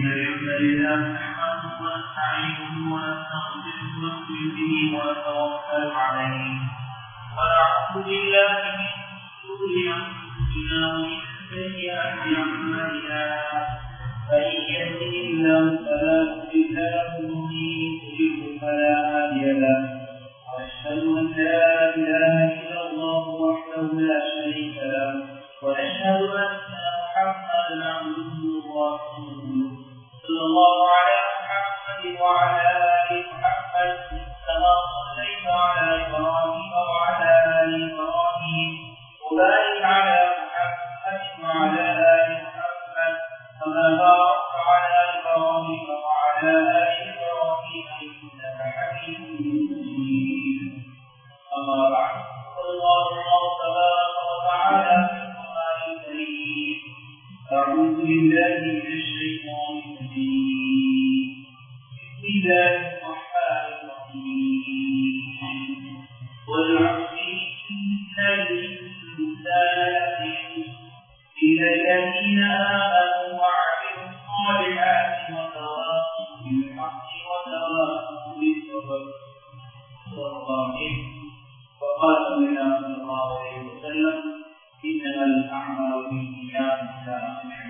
الحمد لله نحمده ونستعينه ونستغفره ونؤمن به ونتوكل عليه ونعوذ بالله من شرور انفسنا ومن سيئات اعمالنا من يهده الله فلا مضل له ومن يضلل فلا هادي له واشهد ان لا اله الا الله وحده لا شريك له واشهد ان محمدا عبده ورسوله صلى الله على محمد وعلى ال محمد كما صليت على ابراهيم وعلى ال ابراهيم وبارك على محمد وعلى ال محمد كما باركت على ابراهيم وعلى ال ابراهيم انك حميد مجيد اما بعد قال الله تبارك وتعالى في القران الكريم أعوذ بالله من الشيطان الرجيم بسم الله الرحمن الرحيم والعصر إن الإنسان لفي إلى الذين آمنوا وعملوا الصالحات وتواصوا بالحق وتواصوا بالصبر صلى الله عليه وقال النبي صلى الله عليه وسلم إنما الأعمال بالنيات لا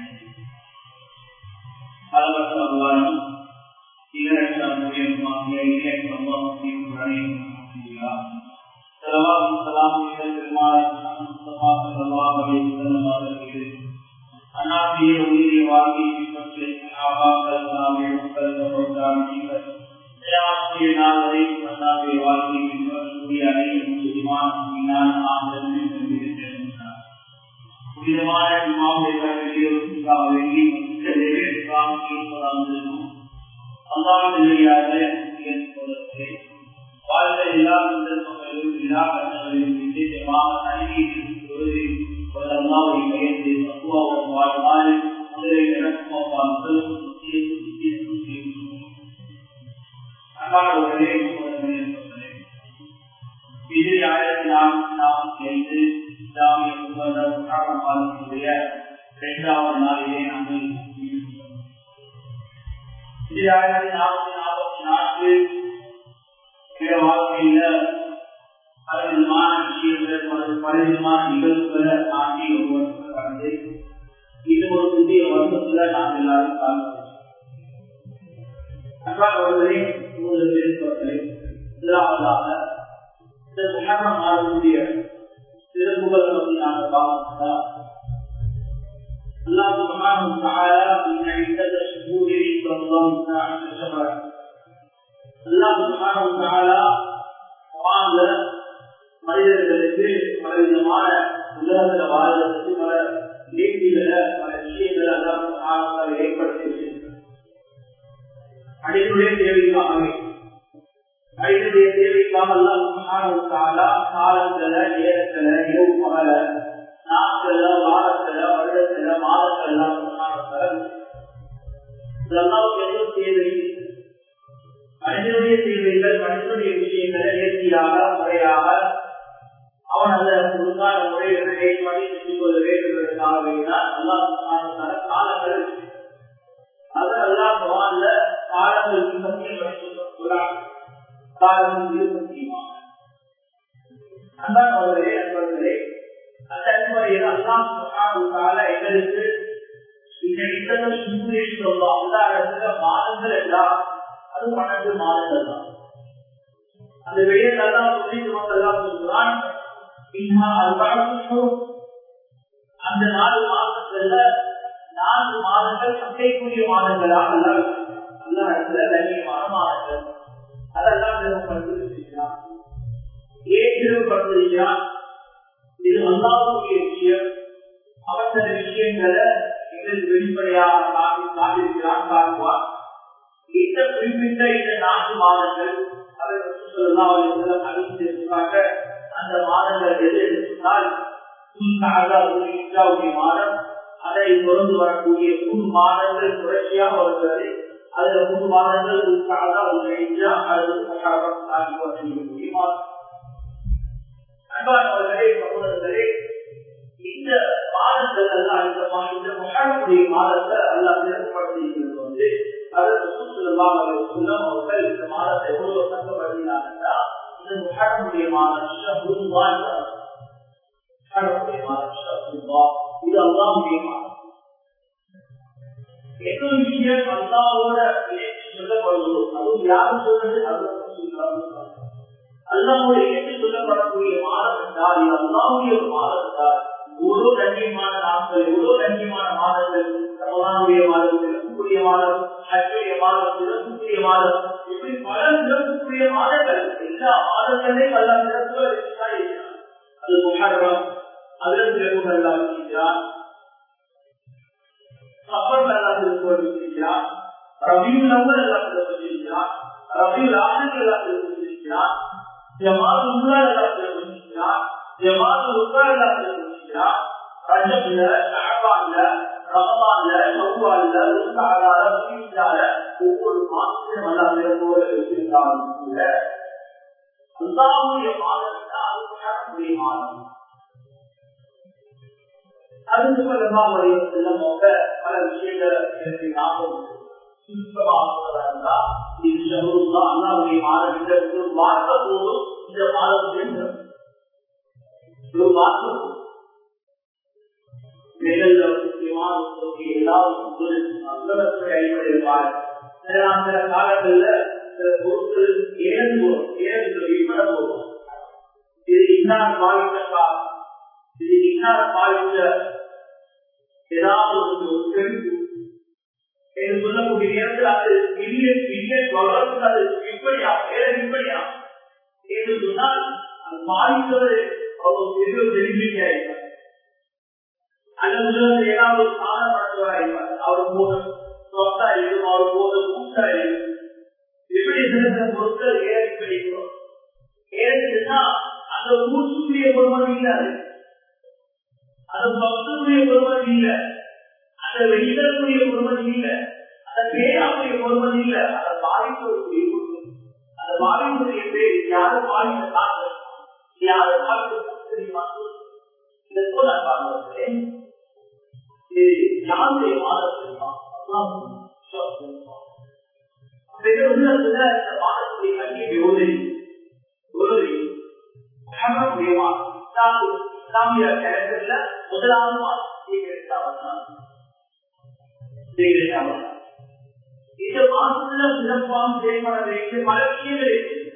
قال الله إلى شامل ما هي الله في إبراهيم صلوات السلام على المال المصطفى صلى الله عليه وسلم عليه أنا في أولي واقي في مسجد آباء السلام وكل وكل في நாளை மன்னாவை வாழ்க்கை சூரியாரை முஸ்லிமான் மீனான் ஆதரவு கொண்டிருக்கிறார் புனிதமான இமாமுடைய வேண்டி இஸ்லாம் கேட்பதாகவும் அல்லாஹ் நிலையாக வாழ்ந்த எல்லா சந்தர்ப்பங்களிலும் எல்லா கட்டங்களிலும் விசேஷமாக தனிமையை ஒரு அல்லாவுடைய பெயர்ந்து தத்துவாவுடன் வாழ்வாறு முதலில் இறக்கும் மக்களும் அன்பானவர்களே இது ஆயிரத்தி நானூத்தி நாற்பத்தி ஐந்து இஸ்லாமிய காலத்தினுடைய இரண்டாவது நாளிலே நாங்கள் இது ஆயிரத்தி நானூத்தி நாற்பத்தி நான்கு வாழ்க்கையில பலவிதமான விஷயங்கள் பலவிதமான நிகழ்வுகளை தாண்டி ஒருவர் கடந்து இது ஒரு புதிய வருஷத்துல நாம் எல்லாரும் பார்க்கிறோம் அன்பானவர்களே உங்களுக்கு இருப்பவர்களே முதலாவதாக இந்த முகமது மாறக்கூடிய சிறப்புகளை பற்றி நாங்கள் பார்த்தோம்னா الله سبحانه وتعالى من عدة شهور عند الله تعالى شهرا الله سبحانه وتعالى குரான்ல மனிதர்களுக்கு பலவிதமான உலகத்துல வாழ்வதற்கு பல நீதிகளை பல விஷயங்களை எல்லாம் ஏற்படுத்தி அடிப்படைய தேவைக்காகவே அடிப்படைய தேவைக்காக எல்லாம் காலத்துல நேரத்துல இரவு பகல நாட்கள்ல வாரத்துல வருடத்துல மாதத்துல எல்லாம் எதுவும் தேவை மனிதனுடைய தேவைகள் மனிதனுடைய விஷயங்களை நேர்த்தியாக முறையாக அவன் அந்த ஒழுங்கான முறைகளை ஏற்படி செஞ்சு கொள்ள வேண்டும் என்பதற்காக வேண்டாம் எல்லாம் காலங்கள் அதெல்லாம் பகவான்ல காலங்கள் பற்றி சொல்றாங்க காலம் முக்கியமாக அன்பானவர்களே நண்பர்களே அந்த அடிப்படையில் அல்லாம் கால எங்களுக்கு இந்த இடத்துல சுந்தரேஷ் சொல்லுவோம் அந்த இடத்துல மாதங்கள் எல்லாம் அது பன்னெண்டு மாதங்கள் தான் அந்த வெளியில் எல்லாம் புரிந்து மக்கள் சொல்றான் அந்த நாலு மாதங்கள்ல நான்கு மாதங்கள் சந்தைக்குரிய மாதங்களாக நல்ல இடத்துல கண்ணியமான மாதங்கள் அதெல்லாம் நிறுவப்படுத்திருக்கிறான் ஏன் நிறுவப்படுத்திருக்கிறான் இது அல்லாவுடைய விஷயம் அவசர விஷயங்களை எங்களுக்கு வெளிப்படையாக காட்டி காட்டியிருக்கிறான் காட்டுவான் இந்த குறிப்பிட்ட இந்த நான்கு மாதங்கள் அதை சொல்லலாம் அறிவித்திருக்கிறாங்க அந்த மாதங்கள் எது என்று சொன்னால் மாதம் அதை தொடர்ந்து வரக்கூடிய மூணு மாதங்கள் தொடர்ச்சியாக வருகிறது அதுல மூணு மாதங்கள் அன்பானவர்களே சகோதரர்களே இந்த மாதங்கள் எல்லாம் இந்த இந்த முகாமுடைய மாதத்தை எல்லாம் சிறப்படுத்தி வந்து சொல்லலாம் அவர்கள் இந்த மாதத்தை எவ்வளவு சங்கப்படுத்தினாங்கன்னா இது முகமுடைய மாதம் ஷஹ்ருல்லா முகமுடைய மாதம் ஷஹ்ருல்லா இது அல்லாஹ்வுடைய மாதம் எந்த விஷயம் அல்லாவோட இணைத்து சொல்லப்படுவதோ அதுவும் யாரும் சொல்றது அல்ல அல்லாவுடைய இணைத்து சொல்லப்படக்கூடிய மாதம் என்றால் இது அல்லாவுடைய ஒரு மாதம் என்றால் எவ்வளவு கண்ணியமான நாட்கள் எவ்வளவு கண்ணியமான மாதங்கள் ரமலானுடைய மாதம் சிறப்புக்குரிய மாதம் ஹஜ்ஜுடைய மாதம் சிறப்புக்குரிய மாதம் இப்படி பல சிறப்புக்குரிய மாதங்கள் எல்லா மாதங்களையும் அல்லா சிறப்புகள் இருக்கிறார் அது முகர்வம் அதில் சிறப்புகள் எல்லாம் இருக்கிறார் சஃபர் அல்லா சிறப்புகள் இருக்கிறார் ரபியுல் அவ்வல் அல்லா சிறப்பிருக்கிறார் ரபியுல் ஆஹர் அல்லா சிறப்பிருக்கிறார் ஜமாத் உல்லா அல்லா சிறப்பிருக்கிறார் ஜமாத் உல்லா அல்லா சிறப்பிருக்கிறார் ரஜப்ல ஷஅபான்ல ரமலான்ல ஷவ்வால்ல ருஸ்தால ரபீலால ஒவ்வொரு மாதத்திலும் அல்லா சிறப்போடு வச்சிருந்தாலும் கூட அல்லாஹ்வுடைய மாதம் அது முஹர்ரமுடைய மாதம் அதுக்கு சொல்லலாம் செல்லும் போக பல விஷயங்களை எனக்கு ஞாபகம் அல்லாவுடைய மாதம் வார்த்தை போதும் இந்த மாதம் வேண்டும் ஒரு வார்த்தை மேல முக்கியமான ஏதாவது அடிப்படையில் சில காலங்கள்ல சில பொருட்கள் ஏழு போகும் ஏழு விட போகும் இது இன்னார் பாதித்த காலம் இது இன்னார் பாதித்த ஏதாவது ஒரு பெருப்பு என்று சொல்லக்கூடிய நேரத்தில் அது மில்லியன் மில்லியன் டாலருக்கு அது விற்பனையா வேற விற்பனையா என்று சொன்னால் அது பாதித்தது அவர் பெரிய செலிபிரிட்டியா இருப்பார் அல்லது ஏதாவது ஒரு சாதனப்படுத்துவரா இருப்பார் அவர் போது சொத்தா இருக்கும் அவர் போது கூட்டா இருக்கும் இப்படி சிறந்த பொருட்கள் ஏற விற்பனைக்கிறோம் ஏறிச்சுன்னா அந்த மூச்சுடைய பொறுமதி இல்லாது அந்த பக்தனுடைய பொறுமதி இல்லை அந்த வெளியிடக்கூடிய பொறுமதி இல்லை அந்த பேராவுடைய பொறுமதி இல்லை அந்த பாதிப்புடைய அந்த பாதிப்புடைய பேர் யாரும் பாதித்த காட்டு யாரும் பாதிப்பு தெரியுமா இதை போல பார்க்கிறேன் இது யாருடைய மாதம் தெரியுமா இந்த மாதத்துடைய கல்வி விரோதரி விரோதரி இஸ்லாமிய கேரக்டர்ல முதலாவது மாதம் இந்த மாதத்துல சிறப்பாக செயல்பட வேண்டிய பல விஷயங்கள்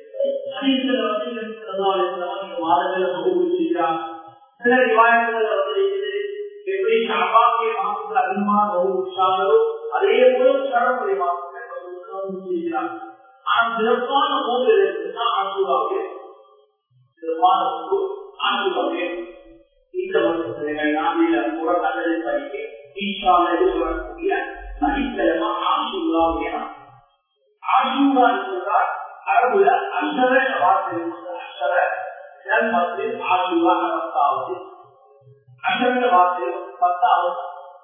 மாதங்களை வகுப்பிச்சிருக்கிறார் சில விவாதங்கள் வந்து எப்படி ஷாபாக்கிய மாதத்துல அதிகமாக வகுப்பிச்சாங்களோ அதே போல சரமுறை மாதத்தில் ஆனா சிறப்பான போது ஆசூராவே சிறப்பான ஆசூராவே இந்த வருஷத்துல நாளில புறக்கடலை படிக்க ஈஷால சொல்லக்கூடிய சனிக்கிழமை ஆசூராவுடைய ஆசூரா என்றால் அரபுல அஷர வார்த்தை அஷர மற்றும் ஆசூரா பத்தாவது அஷர வார்த்தை பத்தாவது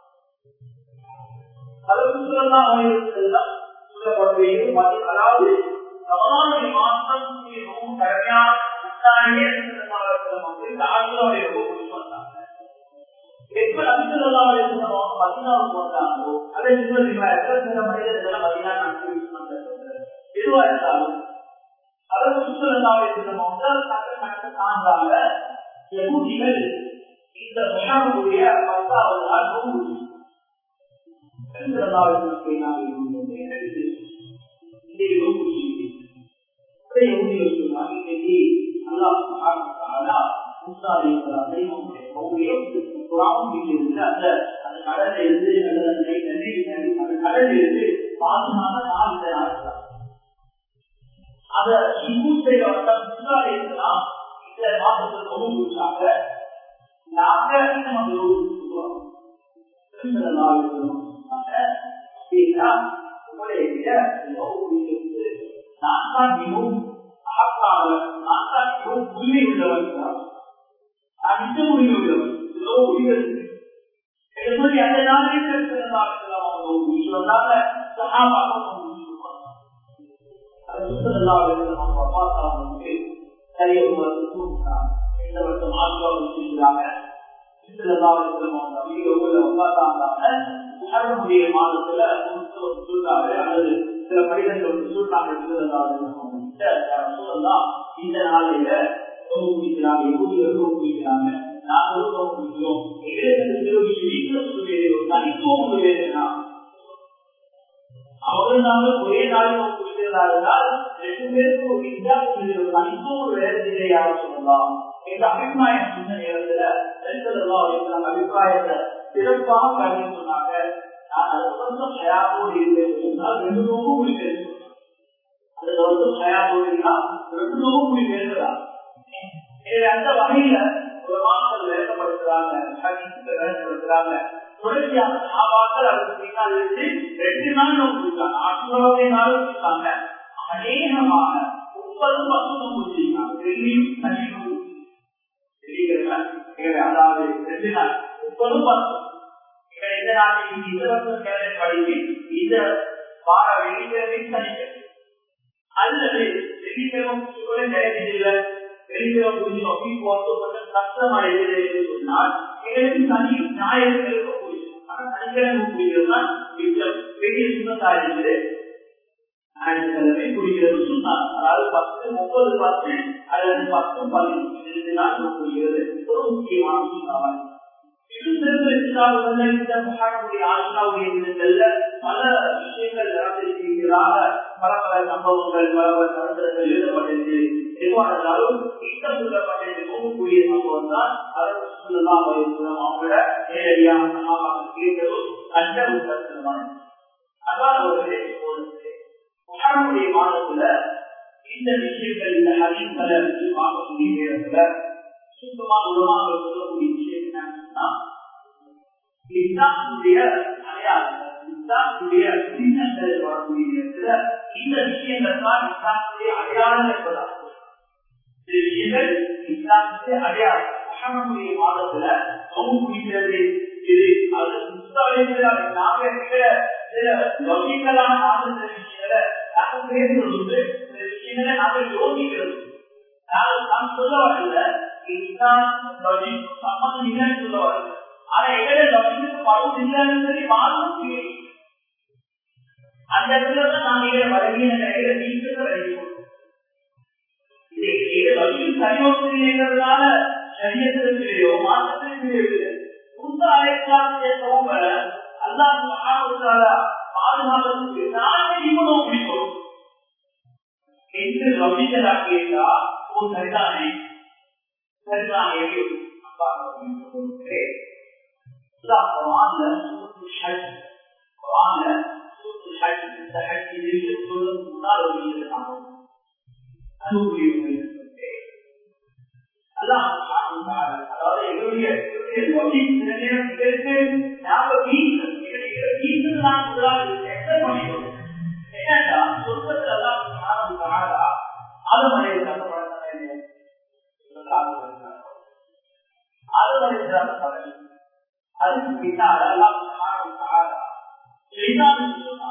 சொல்லப்படுவது அதாவது ரமலானுடைய மாற்றம் மிகவும் கடுமையான உத்தாரியே இந்த ஆசூராவுடைய ரொம்ப வந்தாங்க எப்ப நபிசல்லாவுடைய பதினாறு போட்டாங்களோ அதை சில மனிதர்கள் பதினாறு எதுவா இருந்தாலும் அதற்கு சுற்றுலாவுடைய முதல் கட்ட தாண்டாக யகுதிகள் இந்த முஷாவுடைய பத்தாவது நாள் நோம்பு கடலில் இருந்து அந்த கடலில் இருந்து பாதுகாக்க நாள் இந்த நாட்கள் அத இன்புத்தை வட்டம் முன்னாடி இருக்கலாம் இந்த மாதத்தில் ரொம்ப குறிச்சாங்க நாங்க நம்ம உங்களுடைய நான் தான் மிகவும் அகப்பாக நான் தான் மிகவும் உரிமை உள்ளவன் நான் மிக உரிமை உள்ளவன் ஏதோ உரிமை எப்படி அந்த நாளே சொன்னாங்க சகாபாக இந்த வருஷம் ஆசிர்வாதம் வச்சிருக்கிறாங்க மாதத்துல சொல்றாரு அல்லது சில மனிதர்கள் சொல்றாங்க சொல்லலாம் இந்த நாளையில நோவு குடிக்கிறாங்க எப்படியும் நோவு குடிக்கிறாங்க நாங்களும் நோவு குடிக்கிறோம் எங்களுக்கு வீட்டுல சொல்லுவேன் ஒரு தனித்துவம் சொல்லுவேன்னா அவர்கள் நாங்கள் ஒரே நாளில் நோவு குடிக்கிறதா இருந்தால் ரெண்டு பேருக்கு ஒரு வித்தியாசம் ஒரு தனித்துவம் வேறு இல்லையாக சொல்லலாம் எங்க அபிப்பிராயம் சொன்ன நேரத்துல நெருக்கல்லாம் அபிப்பிராயத்தை சிறப்பாக கருதி சொன்னாங்க நான் அது வருஷம் தயாரோடு இருப்பேன் சொன்னால் ரெண்டு நோவும் முடிப்பேன் அந்த வருஷம் தயாரோடு இருந்தால் ரெண்டு நோவும் முடிப்பேன் அந்த வகையில ஒரு மாணவர்கள் விளக்கப்படுத்துறாங்க விளக்கப்படுத்துறாங்க தொடர்ச்சியாக சாபாக்கள் அதுக்கு பின்னால் இருந்து ரெண்டு நாள் நோக்கிருக்காங்க ஆற்றுவகை நாளும் இருக்காங்க அநேகமாக முப்பது பக்கம் முடிச்சிருக்காங்க டெல்லியும் தனியும் அதாவது ரெண்டு நாள் முப்பது பக்கம் இந்த நாட்டில் இந்த வருஷம் கேள்வி படித்து இந்த வார வெள்ளிக்கிழமை சனிக்கிழமை அல்லது வெள்ளிக்கிழமை கிடைக்கவில்லை வெளியில புரிஞ்சு நோக்கி போறது கொஞ்சம் கஷ்டம் அடைகிறது என்று சொன்னால் எங்களுக்கு தனி ஞாயிறு இருக்க முடியும் ஆனா சனிக்கிழமை புரிகிறதுனா பெரிய சுண்ணத்தாக இருக்குது ஞாயிற்றுக்கிழமை புரிகிறது சொன்னார் அதாவது பத்து முப்பது பத்து அல்லது பத்து பதினஞ்சு ரெண்டு நாள் புரிகிறது ஒரு முக்கியமான சுண்ணாவாய் பல விஷயங்கள் நடந்திருக்கிறாக பல பல சம்பவங்கள் பல பல கருத்துகள் எழுதப்பட்டிருக்கு எவ்வாறாலும் இட்ட சொல்லப்பட்டது போகக்கூடிய சம்பவம் தான் அதற்கு சொல்லலாம் அவங்களோட நேரடியாக சமாவாக கேட்கிறதும் நல்ல ஒரு கருத்துமான அதாவது முகாமுடைய மாதத்துல இந்த விஷயங்கள் இந்த ஹரிங்களை பார்க்கக்கூடிய நேரத்துல சுத்தமா உருவாக சொல்லக்கூடிய விஷயம் என்னன்னா இஸ்லாமுடைய அடையாளம் இஸ்லாமுடைய சின்னங்கள் வரக்கூடிய நேரத்துல இந்த விஷயங்கள் தான் இஸ்லாமுடைய அடையாளம் என்பதாகும் விஷயங்கள் இஸ்லாமுடைய அடையாளம் மகனுடைய மாதத்துல நோவு குடிக்கிறது இது அது முஸ்தாவிக்கிறார் நாங்கள் இருக்கிற சில லௌகிக்கலான ஆனந்த விஷயங்களை நாங்கள் பேசுறது சில விஷயங்களை நாங்கள் யோசிக்கிறது நாங்கள் நாம் சொல்ல வரல இஸ்லாம் லௌகிக்கு சம்மந்தம் இல்லைன்னு சொல்ல வரல ஆனா எங்களை லௌகிக்கு படம் இல்லைன்னு சொல்லி மாதம் அந்த இடத்துல தான் நாங்கள் வரவிய நிலையில நீங்க வரைக்கும் சரியோசனைங்கிறதுனால சரியத்திலேயோ மாற்றத்திலேயோ புத்த அழைக்காத சோம்பல அல்லாஹ் பாதுகாப்பதற்கு நானே இவனும் பிடிக்கும் என்று லபிக்கலா கேட்டா ஓ சரிதானே சரிதானே முன்னால் ஒரு அதாவது எங்களுடைய என்னடா சொர்க்கத்தில் எல்லாம் ஆளுமலை ஆளுமலை அதுக்கு பின்னால் எல்லாம் சொன்னா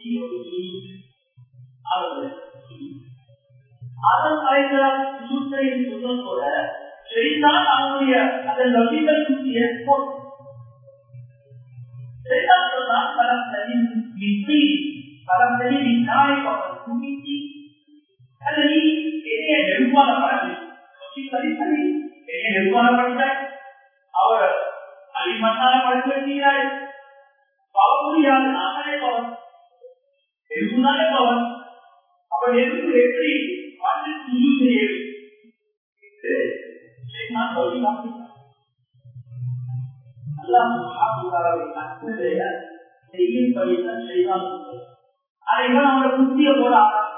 ஆளுமலை அதன் தலைவரால் சூத்தையின் சுத்தத்தோட சரிதான் அவனுடைய அந்த நபிகளுக்கு ஏற்போம் சரிதான் சொன்னால் பலம் தனி மித்தி பலம் தனி நாளை குமித்தி அது நீ என்னைய நெருப்பான படம் சரி சரி என்னைய நெருப்பான படித்தாய் அவர் அடிமண்ணால படித்து வைக்கிறாய் பாவ முடியாது நானே பவன் நெருப்புனாலே பவன் அவன் நெருப்பு எப்படி வந்து துணி செய்யும் அதைதான் அவங்கள புத்திய போட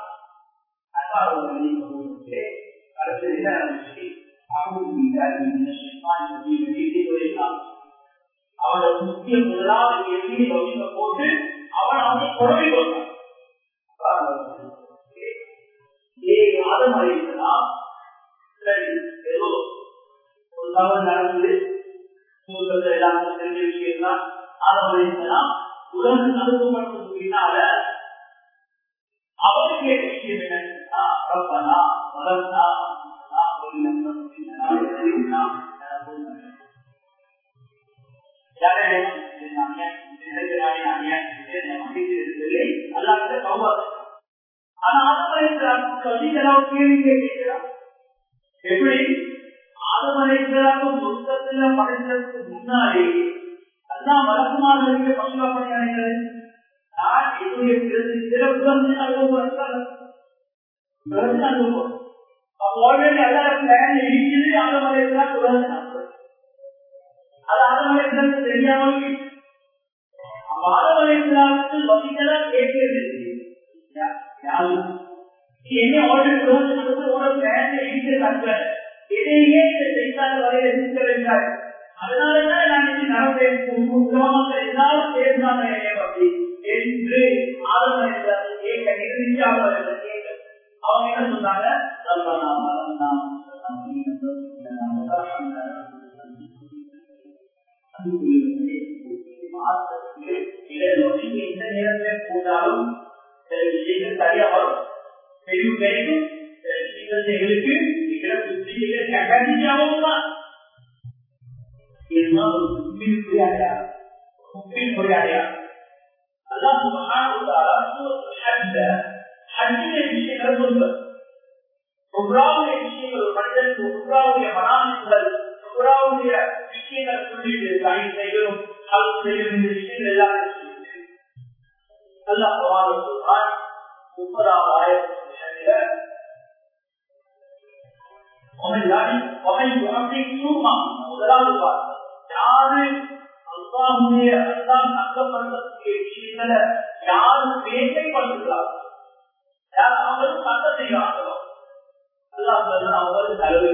அவனோட முக்கிய முதலாவது எண்ணி வகிக்க போட்டு அவன் அவனை குழம்பி கொண்டான் ஏழு மாதம் அறிவிக்கலாம் சரி ஏதோ ஒரு தவறு நடந்தது சூழ்நிலை எல்லாம் தெரிஞ்ச விஷயம் தான் ஆதம் அறிவிக்கலாம் உலகம் அனுப்பப்பட்டது பின்னால அவருக்கு கேட்ட விஷயம் என்னன்னா ரப்பனா வளர்ந்தா அல்லாத ஆனா ஆதமலைக்கு அதிகளவு கேள்வி கேட்கிறான் எப்படி ஆதமலைக்கு மொத்தத்துல படைத்ததுக்கு முன்னாடி அதான் வழக்கமாக பசுவா பண்ணி அடைகிறது நான் என்னுடைய சிறப்பு அனுபவம் அனுபவம் ஆல்ரெடி எல்லாரும் பிளான் இருக்குது ஆதமலைக்கு உலகம் அது ஆதமலைக்கு தெரியாமல் ஆதமலைக்கு வசிக்கலாம் கேட்கிறது என்ன ஆர்டர் உங்களோட பிளான் இருக்கிறாங்க இதையே இந்த செய்தால் வரையில இருக்க வேண்டாம் அதனாலதான் நான் இது நடந்தேன் எல்லாரும் சேர்ந்தாங்க அப்படி என்று ஆதரவு கேட்க நிர்ணயிச்சாக அவங்க என்ன சொன்னாங்க இந்த நேரத்தில் போட்டாலும் சில விஷயங்கள் சரியா வரும் பெரிய கிடைக்கும் சில விஷயங்கள் எங்களுக்கு புத்திகள் கட்டாச்சியாகவும் தான் இதுதான் ஒரு முக்கிய அடையாளம் முக்கிய அடையாளம் அல்லாஹ் ஹஜ்ஜிலே விஷயங்களை சொல்வது உப்ராவுடைய விஷயங்கள் ஒரு மனிதனுக்கு உப்ராவுடைய மனாமிகள் உப்ராவுடைய விஷயங்களை சொல்லிட்டு கை செய்யணும் அது செய்யணும் இந்த விஷயங்கள் எல்லாமே சொல்லிட்டு அல்லாஹ் பவான சொல்றான் முப்பதாவது ஆயிரத்தி யாரு அல்லாஹுடைய அல்லாஹ் தங்கப்படுத்தக்கூடிய விஷயங்களை யாரு வேட்டைப்படுத்துகிறார்கள் யார் அவங்களும் சட்டம் செய்கிறார்களோ அல்லாஹ் சொல்ற அவங்களுக்கு தலைவை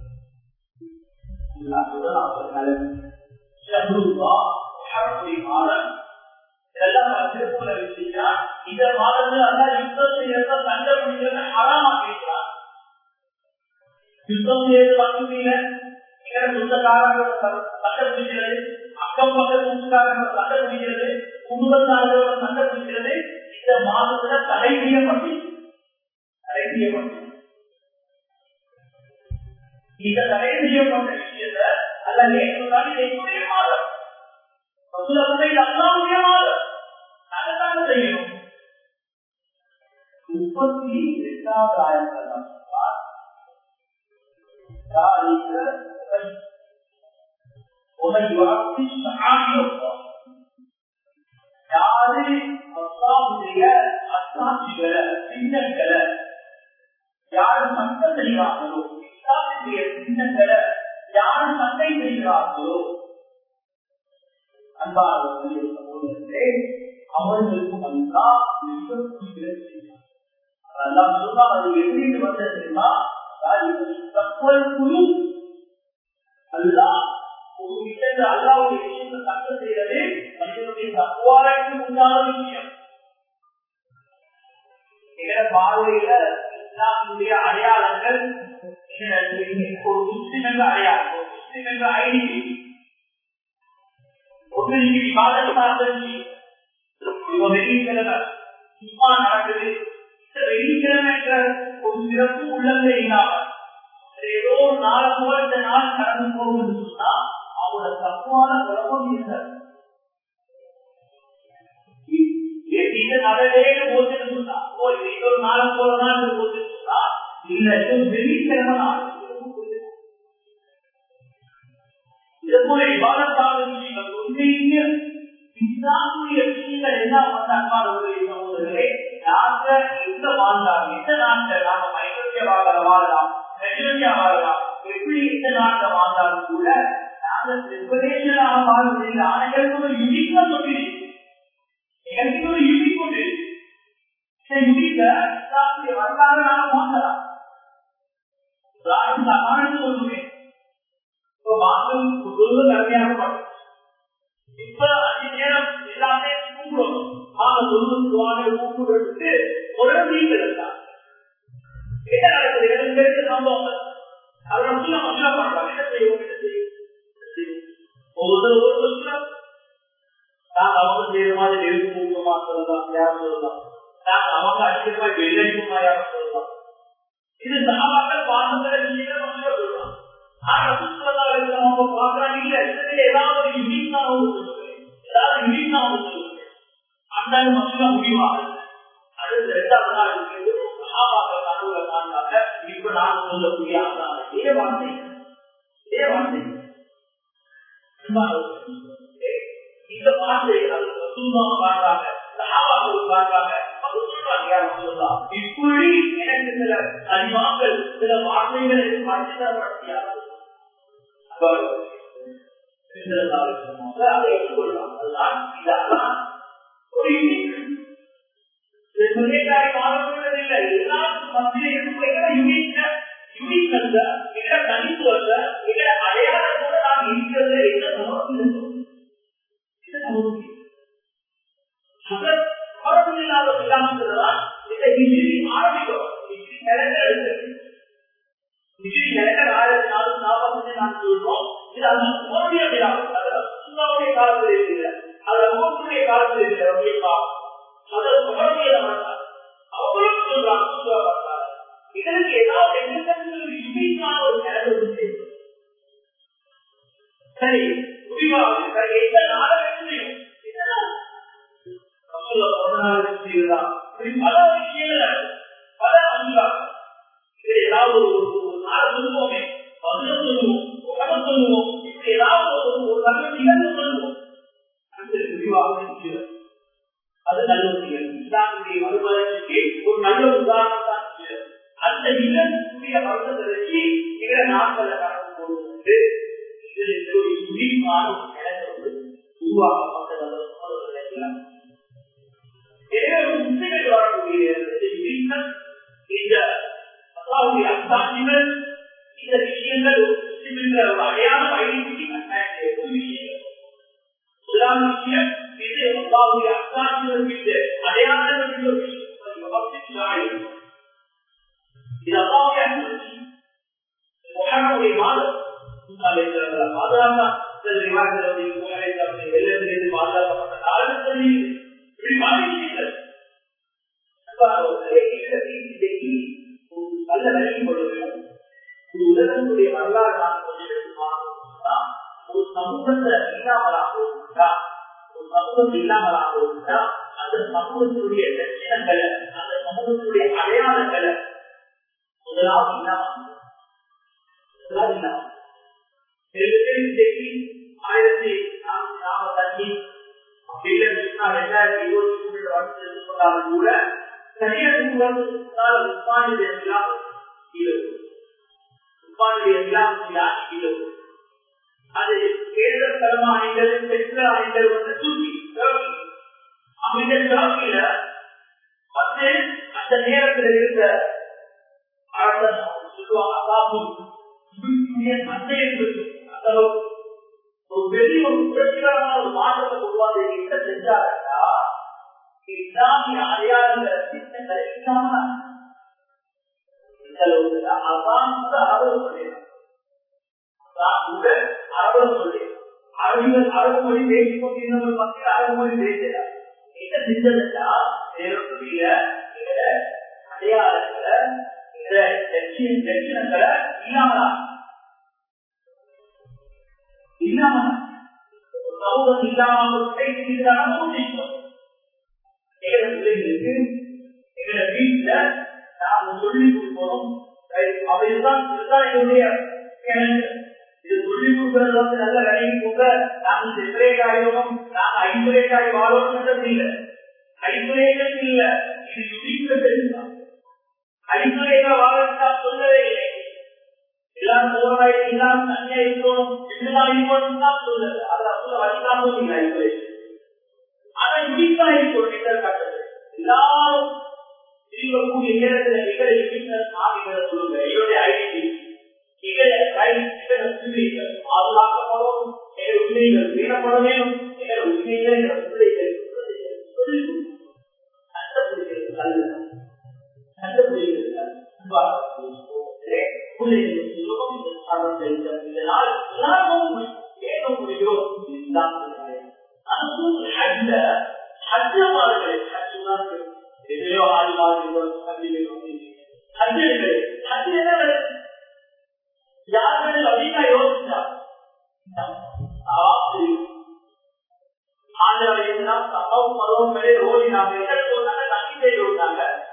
இந்த மாதத்தில் அல்லா யுத்தம் செய்யறத சண்டை பிடிக்கிறத ஹராமா கேட்கிறார் யுத்தம் செய்து வந்துட்டீங்க சொந்தக்காரங்களோட சண்டை பிடிக்கிறது அக்கம் பக்கத்து சொந்தக்காரங்களோட சண்டை பிடிக்கிறது குடும்பத்தார்களோட சண்டை பிடிக்கிறது இந்த மாதத்துல தடை செய்யப்பட்டு தடை செய்யப்பட்டு இந்த தடை செய்யப்பட்ட விஷயத்த அல்ல நேற்றுதான் என்னுடைய மாதம் அல்லாவுடைய மாதம் நாங்க செய்யணும் முப்பத்தி எட்டாவது ஆயிரத்தி ومن يعطي شعائر الله யாரு அல்லாவுடைய அத்தாட்சிகளை சின்னங்களை யாரு சண்டை செய்கிறார்களோ இஸ்லாமுடைய சின்னங்களை யாரு சண்டை செய்கிறார்களோ அன்பாளர்களே சகோதரர்களே அவர்களுக்கும் அல்லா அதான் சொன்னா அது எப்படி வந்த தெரியுமா தப்பல் குழு அல்லா ஒரு விஷயத்தை அல்லாவுடைய விஷயத்தை சட்டம் செய்யறது மனிதனுடைய தக்குவாரைக்கு உண்டான விஷயம் எங்க பார்வையில இஸ்லாமுடைய அடையாளங்கள் ஒரு முஸ்லிம் என்ற அடையாளம் ஒரு முஸ்லிம் என்ற ஐடி ஒன்று இங்கு விவாதம் சார்ந்தது இவன் வெள்ளிக்கிழமை சும்மா நடக்குது இந்த வெள்ளிக்கிழமை என்ற ஒரு சிறப்பு உள்ளங்க இல்லாமல் ஏதோ ஒரு நாள் போல இந்த நாள் கடந்து போகும்னு சொன்னா அவரோட தப்புவான குழப்பம் இருக்காது இந்த நடையே போச்சுன்னு சொன்னா ஓ இது ஒரு நாள் போல நாள் போச்சுன்னு சொன்னா இல்ல இது வெள்ளிக்கிழமை நாள் இது போல விவாதத்தான விஷயங்கள் உண்மையிலே இஸ்லாமுடைய விஷயங்கள் என்ன வந்து அன்பாளர்களுடைய சகோதரர்களே நாங்க எந்த வாழ்ந்தாலும் எந்த நாட்டில் நாம மைனூட்டிய வாழ வாழலாம் மெஜாரிட்டியா வாழலாம் எப்படி எந்த நாட்டில் வாழ்ந்தாலும் கூட நாங்க செப்பரேஷனாக வாழ்வதில்லை ஆனா எனக்கு ஒரு யுனிக்கா சொல்லி எனக்கு ஒரு யுனிக் உண்டு இந்த யுனிக்க இஸ்லாமுடைய வரலாறு நாம மாற்றலாம் உதாரணத்துக்கு அமானத்து சொல்லுவேன் இப்போ மாற்றம் சொல்வது கடுமையாக இப்ப அஞ்சு நேரம் எல்லாமே கூப்பிடணும் ஆக சொல்லுவாங்க கூப்பிடுறதுக்கு ஒரு நீங்கள் என்ன நடக்குது எனக்கு தெரிஞ்ச சம்பவம் அதை வந்து நம்ம சொல்ல பண்றோம் என்ன செய்வோம் என்ன செய்வோம் ஒவ்வொரு ஒரு சொல்றோம் நாங்க அவங்க செய்யற மாதிரி நெருப்பு மூக்கமா சொல்லலாம் யாரும் சொல்லலாம் நாங்க அவங்க அடிக்கிறமா வெள்ளடிக்குமா யாரும் சொல்லலாம் இது சாபாக்கள் பாசங்களை நீங்க சொல்றோம் ஆனா சுற்றுலா இருக்கிறவங்க பாக்குறாங்க இல்ல இதுல ஏதாவது யூனிக் நான் ஒன்று சொல்லுவேன் ஏதாவது யூனிக் நான் ஒன்று சொல்லுவேன் அந்த மசூலா முடிவாக அடுத்த ரெண்டாவது நாள் சகாபாக்கள் கனவுல காண்பாங்க இப்ப நான் சொல்லக்கூடிய அதான் இதே வார்த்தை இதே வார்த்தை இந்த வார்த்தைகள் சுத்தமாக வாழ்றாங்க சகாபாக்கள் வாழ்றாங்க இப்படி எனக்கு சில அறிவாக்கள் சில வார்த்தைகளை மனுஷப்படுத்தியார்கள் அதை எடுத்துக்கொள்ளலாம் அதுதான் இதெல்லாம் ஒரு முன்னேற்றாய் மாறவில்லை எல்லாருக்கும் மத்தியில் இருக்கிற யுனிக்க யுனிக்னஸ் எங்கட தனித்துவத்தை எங்கட அடையாளத்தோட நாம் இருக்கிறது என்ன சமர்ப்பம் சமர்ப்பம் இல்லாத இல்லாமல் இதை ஹிஜிரி ஆரம்பிக்கிறோம் ஹிஜிரி நிலங்கள் எடுத்து ஹிஜிரி நிலங்கள் ஆயிரத்தி நானூத்தி நாற்பத்தி நான் சொல்றோம் இது அந்த மோடிய சுண்ணாவுடைய காலத்தில் இருக்கிற அது மோடியுடைய காலத்தில் இருக்கிற அதில் முகமையில மாட்டார் அவங்களும் சொல்றாங்க சொல்லுவாங்க இதற்கு ஏதாவது யுனிக்கான ஒரு கேரக்டர் சரி முடிவாக எந்த நாடகத்திலையும் பல விஷயங்கள் பல அன்பாக ஏதாவது ஒரு நாட சொல்லுவோமே பதில் சொல்லுவோம் கதை சொல்லுவோம் இப்படி ஏதாவது ஒரு நல்ல நிகழ்வு சொல்லுவோம் அந்த முடிவாக இருக்கிறது அது நல்ல விஷயம் இஸ்லாமுடைய மறுமலர்ச்சிக்கு ஒரு நல்ல உதாரணம் தான் அந்த நிகழ்ச்சிய மருந்தத்தை வச்சு எங்களை நாட்களை கடந்து போடுவது இதில் ஒரு யுனிக்கான இடங்கள் உருவாக்கப்பட்டது எனவே முஸ்லிம்கள் வரக்கூடிய இந்த அல்லாவுடைய அசாட்சிகள் இந்த விஷயங்கள் முஸ்லிம்கள் ஒரு அடையாளம் ஐடென்டிட்டி ஒரு விஷயம் முதலாம் விஷயம் இது அல்லாவுடைய அசாட்சிகள் மீது அடையாளங்கள் மீது ஒரு விஷயம் இது அல்லாவுடைய அனுமதி முகனுடைய மாதம் பாதுகாப்பா சில விவாதத்தில் வெள்ளத்திலிருந்து பாதுகாக்கப்பட்ட காலத்தில் இப்படி பல விஷயங்கள் நல்ல விலகி கொள்ள வேண்டும் இது உலகத்துடைய வரலாறு நான் கொஞ்சம் எடுத்து ஒரு சமூகத்தை இல்லாமலாக இருந்தா ஒரு சமூகம் இல்லாமலாக இருந்தா அந்த சமூகத்தினுடைய லட்சணங்களை அந்த சமூகத்தினுடைய அடையாளங்களை முதலாவது இல்லாம முதலாவது இல்லாம ஆயிரத்தி நானூத்தி நாற்பத்தி அஞ்சு ரெண்டாயிரத்தி இருபத்தி மூன்று வருஷத்துக்கு சொன்னாலும் கூட சரியாக உஸ்மானுடைய உஸ்மானுடைய கீழே அது தேர்தல் தர்ம அணிகள் பெற்ற அணிகள் வந்து தூக்கி அமைந்த ஜாக்கியில வந்து அந்த நேரத்தில் இருந்த அரசன் சொல்லுவாங்க அதாவது சந்தையை அந்த ஒரு பெரிய ஒரு புரட்சிகரமான ஒரு மாற்றத்தை உருவாக்க என்ன செஞ்சாருன்னா இஸ்லாமிய அடையாளங்களை சின்னங்களை இல்லாம அதான் கூட அரபு சொல்லிடுறான் கூட அரபு சொல்லி அரபிகள் அரபு மொழி பேசிக் கொண்டிருந்தவர்கள் மக்கள் அரபு மொழி பேசுகிறார் என்ன செஞ்சதுன்னா நேரத்துடைய அடையாளங்களை லட்சணங்களை இல்லாமலா இல்லாம சமூகம் இல்லாமல் அனுபவிச்சோம் எங்களை பிள்ளைங்களுக்கு எங்களை வீட்டுல நாம சொல்லி கொடுக்கணும் அவைதான் இதுதான் என்னுடைய இது சொல்லி கொடுக்கறது வந்து நல்ல விலைக்கு போக நாங்க செப்பரேட் ஆகிடும் நாங்க ஐசோலேட் ஆகி வாழணும் இல்ல ஐசோலேஷன் இல்ல இது யுனிக்க தெரிஞ்சுதான் ஐசோலேட்டா வாழறதா சொல்லவே இல்லை எல்லாரும் போராடி எல்லாரும் தனியா இருக்கணும் இப்படிதான் இருக்கணும் தான் சொல்லுது அது சொல்ல வழிகாட்டும் இல்லை ஐசோலேஷன் ஆனா யுனிக்கா இருக்கணும் காட்டுறது எல்லாரும் இருக்கக்கூடிய நேரத்தில் எங்களை யுனிக்னஸ் ஆகிகளை சொல்லுங்க என்னுடைய ஐடென்டிட்டி பாதுகாக்கப்படும் எங்கள் உண்மைகள் மீறப்பட வேண்டும் எங்கள் உண்மைகளை எங்கள் பிள்ளைகள் கண்டுபிடிக்கிறது அல்ல கண்டுபிடிக்கிறது இதனால் எல்லாரும் கேட்க முடியும் எதையோ ஆழ்வார்கள் யாருமே அதிகமா யோசிச்சா ஆண்டவர் சம்பவம் பருவம் ஓடினாங்க என்ன சொன்னாங்க தண்ணி தேடி விட்டாங்க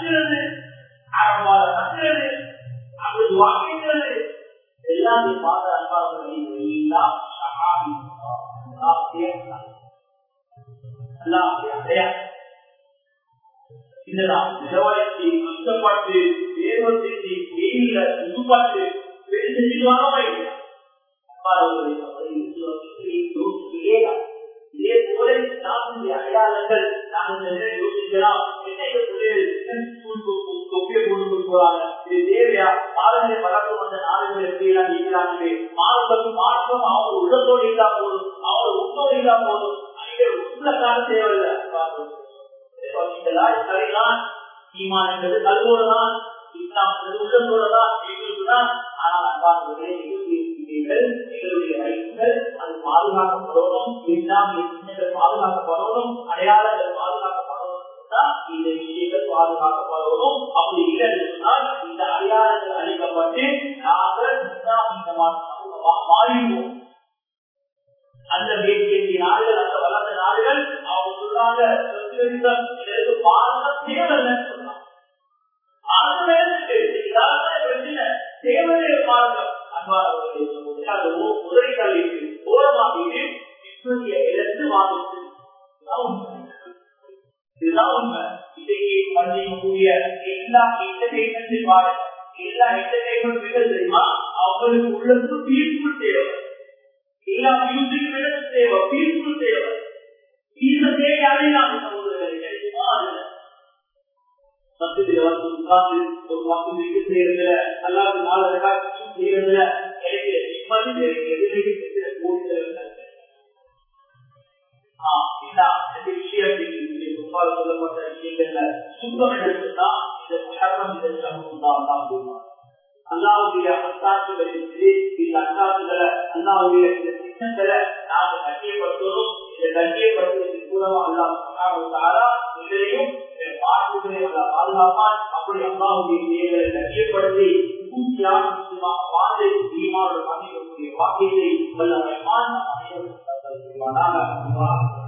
கத்துறது ஆரம்பால கத்துறது அப்படி வாங்கிக்கிறது எல்லாமே பார்த்த அன்பாளர்களை எல்லாம் சகாமி எல்லாம் அடையாளம் இதுதான் நிலவரத்தை கஷ்டப்பட்டு தேவத்தை வெயில புதுப்பட்டு செஞ்சுவாங்க இதே போல நாட்டினுடைய அடையாளங்கள் நாங்கள் யோசிக்கலாம் தொப்பியை கொண்டு போறாங்க இது தேவையா பாரம்பரிய பழக்கம் வந்த நாடுகள் எப்படிலாம் இருக்கிறாங்களே மாறுபட்டு மாற்றம் அவங்க உள்ளத்தோடு இல்லா போதும் அவங்க உண்மோடு இல்லா போதும் அங்கே உள்ள கால தேவையில்லை சரிதான் ஈமான் என்பது கல்வோடு தான் இஸ்லாம் என்பது உள்ளத்தோடு தான் எங்களுக்குதான் ஆனால் அன்பார்களே இருக்கிறீர்கள் எங்களுடைய ரைட்டுகள் அது பாதுகாக்கப்படணும் இஸ்லாமிய சின்னங்கள் பாதுகாக்கப்படணும் அடையாளங்கள் பாதுகாக்கப்படணும் இந்த விஷயங்கள் பாதுகாக்கப்படணும் அப்படி இல்லை சொன்னால் இந்த அடையாளங்கள் அளிக்கப்பட்டு நாங்கள் மாறிடுவோம் அந்த வேண்டிய நாடுகள் அந்த வளர்ந்த நாடுகள் அவங்க சொல்றாங்க பாரதம் தேவைன்னு சொல்றாங்க தேவையே பாரதம் அன்பாளர்களுடைய முதலீட்டாளி ஓரமாக இழந்து வாங்கிட்டு இதுதான் உண்மை இன்றைக்கு பண்ணிக்கூடிய எல்லா என்டர்டைன்மெண்ட் பாருங்க எல்லா என்டர்டைன்மெண்ட் தெரியுமா அவங்களுக்கு உள்ளது பீஸ்ஃபுல் தேவை எல்லா மியூசிக் விடவும் தேவை பீஸ்ஃபுல் தேவை இந்த தேவையாலே நாம் சகோதரர்கள் கிடைக்குமா அதுல சத்தியத்தில் வந்து உட்கார்ந்து ஒரு பத்து மிக செய்யறதுல அல்லாத நாலு ரெக்கார்டு செய்யறதுல எனக்கு நிம்மதி எதிர்த்து போட்டு சொல்லப்பட்ட விஷயங்கள்ல சுத்தம் எடுத்துட்டா இந்த சர்வம் இதற்கு அல்லாவுடைய அத்தாட்சிகள் இருக்குது இந்த அத்தாட்சிகளை அல்லாவுடைய இந்த சின்னங்களை நாங்கள் கட்டியப்படுத்தணும் இந்த கட்டியப்படுத்துவதற்கு கூடவா அல்லா இதையும் பாதுகாப்பான் அப்படி அல்லாவுடைய செயல்களை கட்டியப்படுத்தி பூர்த்தியான வார்த்தை தீமாவோட வாக்கியத்தை வல்ல ரஹ்மான்